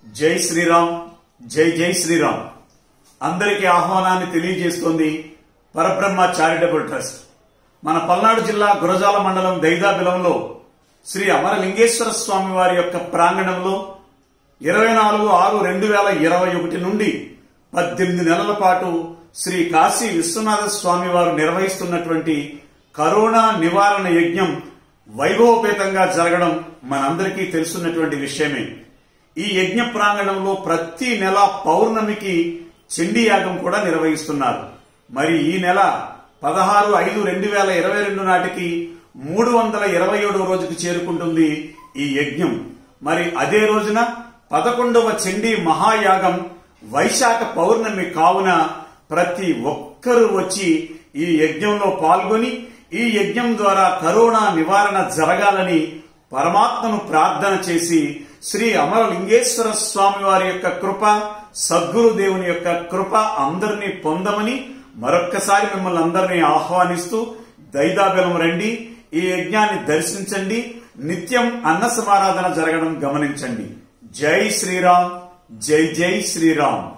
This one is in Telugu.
జై శ్రీరామ్ జై జై శ్రీరామ్ అందరికీ ఆహ్వానాన్ని తెలియజేస్తోంది పరబ్రహ్మ చారిటబుల్ ట్రస్ట్ మన పల్నాడు జిల్లా గురజాల మండలం దైదాబిలంలో శ్రీ అమరలింగేశ్వర స్వామి వారి యొక్క ప్రాంగణంలో ఇరవై నాలుగు ఆరు రెండు వేల ఇరవై ఒకటి నుండి పద్దెనిమిది నెలల పాటు శ్రీ కాశీ విశ్వనాథ స్వామి వారు నిర్వహిస్తున్నటువంటి కరోనా నివారణ యజ్ఞం వైభవపేతంగా జరగడం మనందరికీ తెలుసున్నటువంటి విషయమే ఈ యజ్ఞ ప్రాంగణంలో ప్రతి నెల పౌర్ణమికి చండీ యాగం కూడా నిర్వహిస్తున్నారు మరి ఈ నెల పదహారు ఐదు రెండు వేల ఇరవై రెండు నాటికి మూడు వందల ఇరవై ఏడవ రోజుకు చేరుకుంటుంది ఈ యజ్ఞం మరి అదే రోజున పదకొండవ చండీ మహాయాగం వైశాఖ పౌర్ణమి కావున ప్రతి ఒక్కరూ వచ్చి ఈ యజ్ఞంలో పాల్గొని ఈ యజ్ఞం ద్వారా కరోనా నివారణ జరగాలని పరమాత్మను ప్రార్థన చేసి శ్రీ అమరలింగేశ్వర స్వామి వారి యొక్క కృప సద్గురు దేవుని యొక్క కృప అందరినీ పొందమని మరొక్కసారి మిమ్మల్ని అందరినీ ఆహ్వానిస్తూ దైదాబెలం రండి ఈ యజ్ఞాన్ని దర్శించండి నిత్యం అన్న సమారాధన జరగడం గమనించండి జై శ్రీరామ్ జై జై శ్రీరామ్